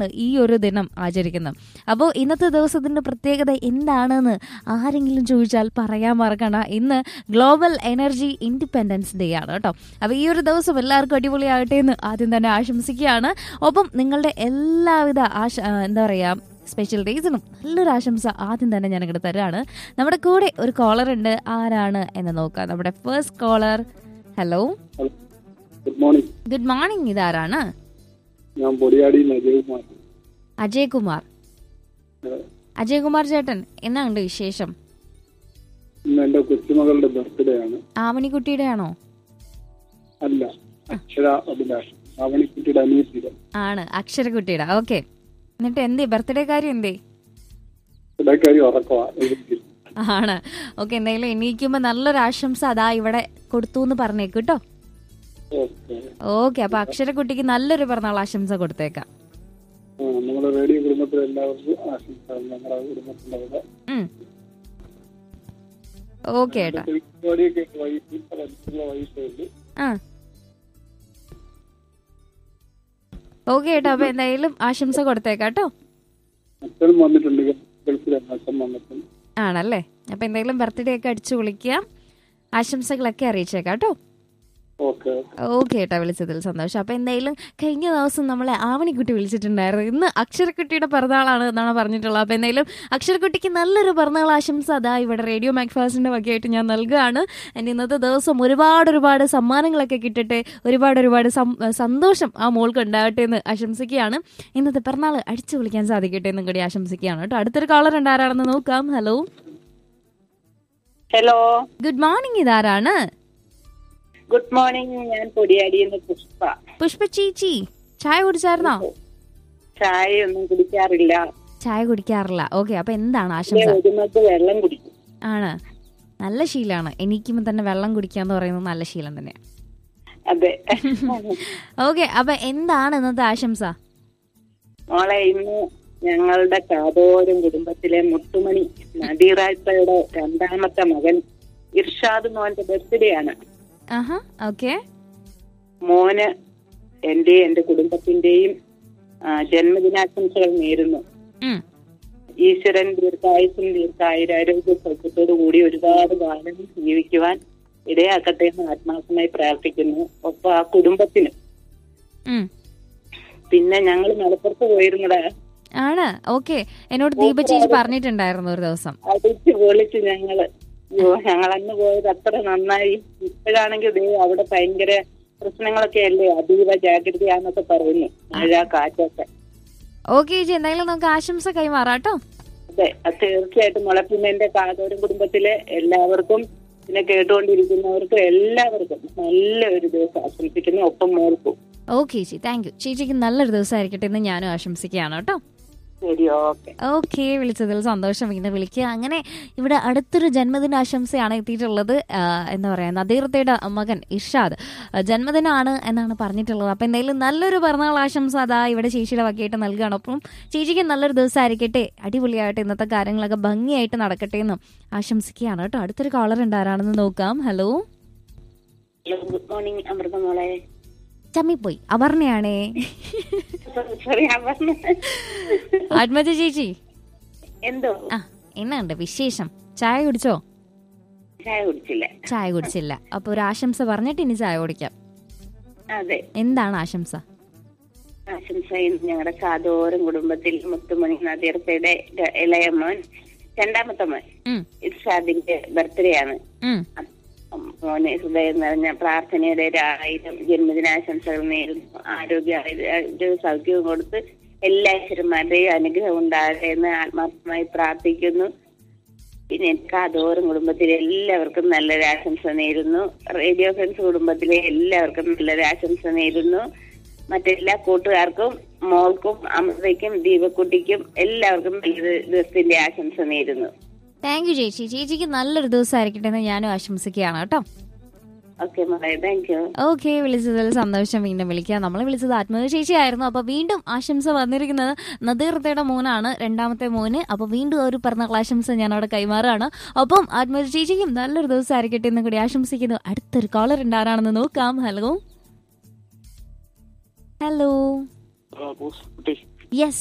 ഈ ഒരു ദിനം ആചരിക്കുന്നത് അപ്പോൾ ഇന്നത്തെ ദിവസത്തിന്റെ പ്രത്യേകത എന്താണെന്ന് ആരെങ്കിലും ചോദിച്ചാൽ പറയാൻ മറക്കണ്ട ഇന്ന് ഗ്ലോബൽ എനർജി ഇൻഡിപെൻഡൻസ് ഡേ ആണ് കേട്ടോ അപ്പോൾ ഈ ഒരു ദിവസം എല്ലാവർക്കും അടിപൊളിയാകട്ടെ എന്ന് ആദ്യം തന്നെ ആശംസിക്കുകയാണ് ഒപ്പം നിങ്ങളുടെ എല്ലാവിധ ആശ ആ, എന്താ പറയുക സ്പെഷ്യൽ ഡേയ്സിനും നല്ലൊരു ആശംസ ആദ്യം തന്നെ ഞാൻ ഇങ്ങോട്ട് തരാണ് നമ്മുടെ കൂടെ ഒരു കോളർ ഉണ്ട് ആരാണ് എന്ന് നോക്കാം നമ്മുടെ first caller hello good morning good morning ഇതാരാണ് ഞാൻ പൊടിയാടി നജകുമാർ അജയ് കുമാർ അജയ് കുമാർ ചേട്ടൻ എന്നാണ്ട് വിശേഷം ഇന്ന് എന്റെ കൊച്ചുമകളുടെ ബർത്ത്ഡേ ആണ് ആവണിക്കുട്ടിയുടെ ആണോ അല്ല അക്ഷര അഭിലാഷ് ആവണിക്കുട്ടിയുടെ അനിയത്തിയുടെ ആണ് അക്ഷരക്കുട്ടിയുടെ ഓക്കെ എന്നിട്ട് എന്തേ ബർത്ത്ഡേ കാര്യം എന്തേ ഇടക്കാരി ഉറക്കമാ എഴുതി ആണ് ഓക്കെ എന്തെങ്കിലും എണീക്കുമ്പോ നല്ലൊരു ആശംസ അതാ ഇവിടെ കൊടുത്തു എന്ന് പറഞ്ഞേക്ക് കേട്ടോ ഓക്കെ ഓക്കെ അപ്പൊ അക്ഷരക്കുട്ടിക്ക് നല്ലൊരു പിറന്നാൾ ആശംസ കൊടുത്തേക്കാം നമ്മുടെ റേഡിയോ കുടുംബത്തിലെ എല്ലാവർക്കും ആശംസകൾ നമ്മുടെ കുടുംബത്തിൻ്റെ ഓക്കെ ഏട്ടാ പരിപാടിയൊക്കെ വൈകിട്ട് അടുത്തുള്ള വൈകിട്ടുണ്ട് ആ ഓക്കെ ഏട്ടാ അപ്പൊ എന്തായാലും ആശംസ കൊടുത്തേക്കാം കേട്ടോ അച്ഛനും വന്നിട്ടുണ്ട് ഗൾഫിലാണ് അച്ഛൻ വന്നിട്ടുണ്ട് ആണല്ലേ അപ്പൊ എന്തായാലും ബർത്ത്ഡേ ഒക്കെ അടിച്ചു വിളിക്കാം ആശംസകളൊക്കെ അറിയിച്ചേക്കാം കേട്ടോ ഓക്കെ ഓക്കെ ഏട്ടാ വിളിച്ചതിൽ സന്തോഷം അപ്പൊ എന്തായാലും കഴിഞ്ഞ ദിവസം നമ്മളെ ആവണിക്കുട്ടി വിളിച്ചിട്ടുണ്ടായിരുന്നു ഇന്ന് അക്ഷരക്കുട്ടിയുടെ പിറന്നാളാണ് എന്നാണ് പറഞ്ഞിട്ടുള്ളത് അപ്പൊ എന്തായാലും അക്ഷരക്കുട്ടിക്ക് നല്ലൊരു പിറന്നാൾ ആശംസ അതാ ഇവിടെ റേഡിയോ മാക്ഫാസിന്റെ വകയായിട്ട് ഞാൻ നൽകുകയാണ് എൻ്റെ ഇന്നത്തെ ദിവസം ഒരുപാട് ഒരുപാട് സമ്മാനങ്ങളൊക്കെ കിട്ടട്ടെ ഒരുപാട് ഒരുപാട് സം- സന്തോഷം ആ മോൾക്ക് ഉണ്ടാകട്ടെ എന്ന് ആശംസിക്കുകയാണ് ഇന്നത്തെ പിറന്നാൾ അടിച്ചു വിളിക്കാൻ സാധിക്കട്ടെ എന്നും കൂടി ആശംസിക്കുകയാണ് കേട്ടോ അടുത്തൊരു കോളർ ഉണ്ട് ആരാണെന്ന് നോക്കാം ഹലോ ഹലോ ഗുഡ് മോർണിംഗ് ഇതാരാണ് ഗുഡ് മോർണിംഗ് ഞാൻ പൊടിയാടിയെന്ന് പുഷ്പ പുഷ്പ ചേച്ചി ചായ കുടിച്ചായിരുന്നോ ചായ ഒന്നും കുടിക്കാറില്ല ചായ കുടിക്കാറില്ല ഓക്കെ അപ്പൊ എന്താണ് ഇവിടെ ആശംസ ഒരു മഗ് വെള്ളം കുടിക്കും ആണ് നല്ല ശീലമാണ് എണീക്കുമ്പോൾ തന്നെ വെള്ളം കുടിക്കാന്ന് പറയുന്നത് നല്ല ശീലം തന്നെയാണ് അതെ ഓക്കെ അപ്പൊ എന്താണ് ഇന്നത്തെ ആശംസ മോളെ ഇന്ന് ഞങ്ങളുടെ കാതോരം കുടുംബത്തിലെ മുത്തുമണി നദീറായ്പയുടെ രണ്ടാമത്തെ മകൻ ഇർഷാദ് മോന്റെ ബർത്ത്ഡേ ആണ് ആഹാ ഓക്കെ മോന് എന്റെ എന്റെ കുടുംബത്തിന്റെയും ആ, ജന്മദിനാശംസകൾ നേരുന്നു ഈശ്വരൻ ദീർഘായുസും ദീർഘായുരാരോഗ്യ സൗഖ്യത്തോടു കൂടി ഒരുപാട് കാലം ജീവിക്കുവാൻ ഇടയാക്കട്ടെ എന്ന് ആത്മാർത്ഥമായി പ്രാർത്ഥിക്കുന്നു ഒപ്പം ആ കുടുംബത്തിന് പിന്നെ ഞങ്ങൾ മലപ്പുറത്ത് പോയിരുന്നത് ആണ് ഓക്കെ എന്നോട് ദീപ ചേച്ചി പറഞ്ഞിട്ടുണ്ടായിരുന്നു ഒരു ദിവസം അടിച്ച് പൊളിച്ച് ഞങ്ങള് അയ്യോ ഞങ്ങൾ അന്ന് പോയത് അത്ര നന്നായി ഇപ്പോഴാണെങ്കിൽ ദേ അവിടെ ഭയങ്കര പ്രശ്നങ്ങളൊക്കെ അല്ലേ അതീവ ജാഗ്രതയാന്നൊക്കെ പറയുന്നു മഴ കാറ്റൊക്കെ ഓക്കെ ചേച്ചി എന്തായാലും നമുക്ക് ആശംസ കൈമാറാട്ടോ അതെ അത് തീർച്ചയായിട്ടും മുളപ്പിന്നെന്റെ കാതോരം കുടുംബത്തിലെ എല്ലാവർക്കും പിന്നെ കേട്ടുകൊണ്ടിരിക്കുന്നവർക്കും എല്ലാവർക്കും നല്ല ഒരു ദിവസം ആശംസിക്കുന്നു ഒപ്പം മോൾക്കും ഓക്കെ ചേച്ചി താങ്ക് യു ചേച്ചിക്ക് നല്ലൊരു ദിവസമായിരിക്കട്ടെ എന്ന് ഞാനും ആശംസിക്കുകയാണ് കേട്ടോ ശരി ഓക്കെ ഓക്കെ വിളിച്ചതിൽ സന്തോഷം വീണ്ടും വിളിക്കുക അങ്ങനെ ഇവിടെ അടുത്തൊരു ജന്മദിനാശംസയാണ് എത്തിയിട്ടുള്ളത് ആ, എന്താ പറയുക നദീർത്തയുടെ മകൻ ഇർഷാദ് ആ, ജന്മദിനമാണ് എന്നാണ് പറഞ്ഞിട്ടുള്ളത് അപ്പം എന്തായാലും നല്ലൊരു പിറന്നാൾ ആശംസ അതാ ഇവിടെ ചേച്ചിയുടെ വകയായിട്ട് നൽകുകയാണ് അപ്പം ചേച്ചിക്ക് നല്ലൊരു ദിവസമായിരിക്കട്ടെ അടിപൊളിയായിട്ട് ഇന്നത്തെ കാര്യങ്ങളൊക്കെ ഭംഗിയായിട്ട് നടക്കട്ടെ എന്നും ആശംസിക്കുകയാണ് കേട്ടോ അടുത്തൊരു കോളർ ഉണ്ട് ആരാണെന്ന് നോക്കാം ഹലോ ഗുഡ് മോർണിംഗ് അമൃത മോളെ ചമ്മിപ്പോയി അപർണയാണേ സോറി അമൃത ആത്മജ ചേച്ചി എന്തോ ആ എന്നാണ്ട് വിശേഷം ചായ കുടിച്ചോ ചായ കുടിച്ചില്ല ചായ കുടിച്ചില്ല അപ്പൊ ഒരു ആശംസ പറഞ്ഞിട്ട് ഇനി ചായ കുടിക്കാം അതെ എന്താണ് ആശംസ ആശംസ ഇന്ന് ഞങ്ങളുടെ സാധോരം കുടുംബത്തിൽ മുത്തുമണി നദീർത്തയുടെ ര- ഇളയ മോൻ രണ്ടാമത്തെ മോൻ ഉം, ഇർഷാദിന്റെ ബർത്ത്ഡേ ആണ് ഉം. മോനെ ഹൃദയം നിറഞ്ഞ പ്രാർത്ഥനയുടെ ഒരു ആയിരം ജന്മദിനാശംസകൾ നേരുന്നു ആരോഗ്യ ആരോഗ്യ സൗഖ്യവും കൊടുത്ത് എല്ലാ ഈശ്വരന്മാരുടെയും അനുഗ്രഹം ഉണ്ടാകട്ടെ എന്ന് ആത്മാർത്ഥമായി പ്രാർത്ഥിക്കുന്നു പിന്നെ എനിക്ക് അതോറും കുടുംബത്തിലെ എല്ലാവർക്കും നല്ലൊരു ആശംസ നേരുന്നു റേഡിയോ ഫ്രണ്ട്സ് കുടുംബത്തിലെ എല്ലാവർക്കും നല്ലൊരു ആശംസ നേരുന്നു മറ്റെല്ലാ കൂട്ടുകാർക്കും മോൾക്കും അമൃതയ്ക്കും ദീപക്കുട്ടിക്കും എല്ലാവർക്കും നല്ലൊരു ദിവസത്തിന്റെ ആശംസ നേരുന്നു താങ്ക് യു ചേച്ചി ചേച്ചിക്ക് നല്ലൊരു ദിവസമായിരിക്കട്ടെ എന്ന് ഞാനും ആശംസിക്കുകയാണ് കേട്ടോ ഓക്കെ മോളെ താങ്ക് യു ഓക്കെ വിളിച്ചതിൽ സന്തോഷം വീണ്ടും വിളിക്കുക നമ്മൾ വിളിച്ചത് ആത്മീയ ചേച്ചിയായിരുന്നു അപ്പൊ വീണ്ടും ആശംസ വന്നിരിക്കുന്നത് നദീർത്തയുടെ മോനാണ് രണ്ടാമത്തെ മോന് അപ്പൊ വീണ്ടും ഒരു പിറന്നാൾ ആശംസ ഞാൻ അവിടെ കൈമാറുകയാണ് ഒപ്പം ആത്മീയ ചേച്ചിക്കും നല്ലൊരു ദിവസം ആയിരിക്കട്ടെ എന്ന് കൂടി ആശംസിക്കുന്നു അടുത്തൊരു കോളർ ഉണ്ട് ആരാണെന്ന് നോക്കാം ഹലോ ഹലോ യെസ്